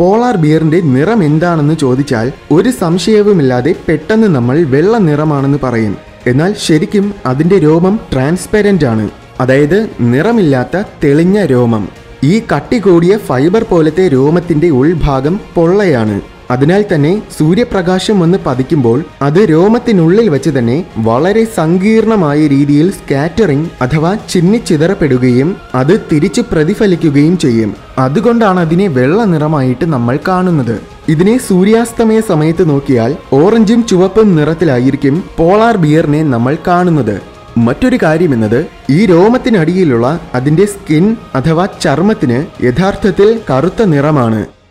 polar ബിയറിന്റെ നിറം എന്താണെന്ന് ചോദിച്ചാൽ ഒരു സംശയവുമില്ലാതെ പെട്ടെന്ന് നമ്മൾ വെള്ള നിറമാണെന്ന് പറയും എന്നാൽ ശരിക്കും അതിന്റെ രോമം ട്രാൻസ്പെരന്റ് ആണ് അതായത് നിറമില്ലാത്ത തെളിഞ്ഞ രോമം ഈ കട്ടി കൂടിയ ഫൈബർ പോലത്തെ രോമത്തിന്റെ ഉൾഭാഗം പൊള്ളയാണ് അതിനാൽ തന്നെ സൂര്യപ്രകാശം വന്ന് പതിക്കുമ്പോൾ അത് രോമത്തിനുള്ളിൽ വെച്ച് തന്നെ വളരെ സങ്കീർണമായ രീതിയിൽ സ്കാറ്ററിംഗ് അഥവാ ചിന്നിച്ചിതറപ്പെടുകയും അത് തിരിച്ചു പ്രതിഫലിക്കുകയും ചെയ്യും അതുകൊണ്ടാണ് അതിനെ വെള്ള നിറമായിട്ട് നമ്മൾ കാണുന്നത് ഇതിനെ സൂര്യാസ്തമയ സമയത്ത് നോക്കിയാൽ ഓറഞ്ചും ചുവപ്പും നിറത്തിലായിരിക്കും പോളാർ ബിയറിനെ നമ്മൾ കാണുന്നത് മറ്റൊരു കാര്യമെന്നത് ഈ രോമത്തിനടിയിലുള്ള അതിന്റെ സ്കിൻ അഥവാ ചർമ്മത്തിന് യഥാർത്ഥത്തിൽ കറുത്ത നിറമാണ്